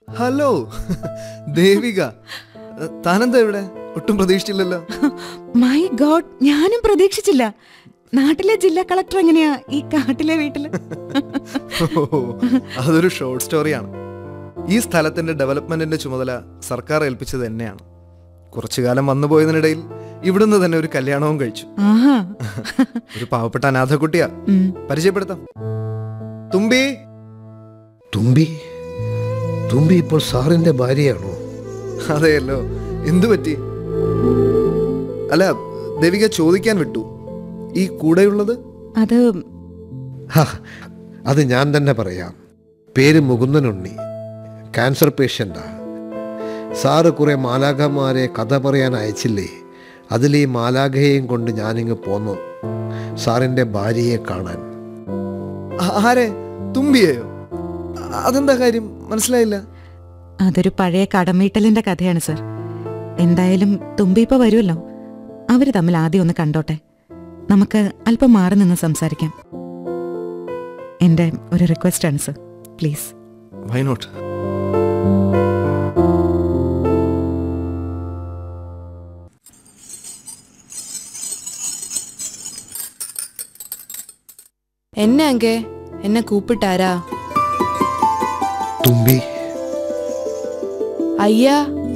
Hello Devika താനെന്താ ഇവിടെ ഒട്ടും പ്രതീക്ഷിച്ചില്ലല്ലോ മൈ ഗോഡ് ഞാനും പ്രതീക്ഷിച്ചില്ല നാട്ടിലെ ജില്ലാ കളക്ടർ എങ്ങനെയാ ഈ കാട്ടിലെ വീട്ടില് ഓ, അതൊരു ഷോർട്ട് സ്റ്റോറിയാണ് ഈ സ്ഥലത്തിന്റെ ഡെവലപ്മെന്റിന്റെ ചുമതല സർക്കാർ ഏൽപ്പിച്ചത് എന്നെയാണ് കുറച്ചു കാലം വന്നു പോയതിനിടയിൽ ഇവിടുന്ന് തന്നെ ഒരു കല്യാണവും കഴിച്ചു ആഹാ ഒരു പാവപ്പെട്ട അനാഥക്കുട്ടിയാ ഉം. പരിചയപ്പെടുത്താം തുമ്പി തുമ്പി തുമ്പി ഇപ്പോൾ സാറിന്റെ ഭാര്യയാണോ അതെയല്ലോ എന്തു പറ്റി അല്ല ദേവിക ചോദിക്കാൻ വിട്ടു ഈ കൂടെയുള്ളത് അത് ഹാ അത് ഞാൻ തന്നെ പറയാം പേര് മുകുന്ദനുണ്ണി ക്യാൻസർ പേഷ്യൻ്റാ സാറ് കുറെ മാലാഖമാരെ കഥ പറയാൻ അയച്ചില്ലേ അതിൽ ഈ മാലാഖയെയും കൊണ്ട് ഞാനിങ്ങ് പോന്നു സാറിൻ്റെ ഭാര്യയെ കാണാൻ ആ- ആരെ തുമ്പിയെയോ അതെന്താ കാര്യം മനസ്സിലായില്ല അതൊരു പഴയ കടമീട്ടലിന്റെ കഥയാണ് സർ എന്തായാലും തുമ്പി ഇപ്പൊ വരുമല്ലോ അവര് തമ്മിൽ ആദ്യം ഒന്ന് കണ്ടോട്ടെ നമുക്ക് അല്പം മാറി നിന്ന് സംസാരിക്കാം എന്റെ ഒരു റിക്വസ്റ്റ് ആണ് സർ പ്ലീസ് വൈ നോട്ട് என்ன அங்கே என்ன கூப்பிட்டாரா തുമ്പി ஐயா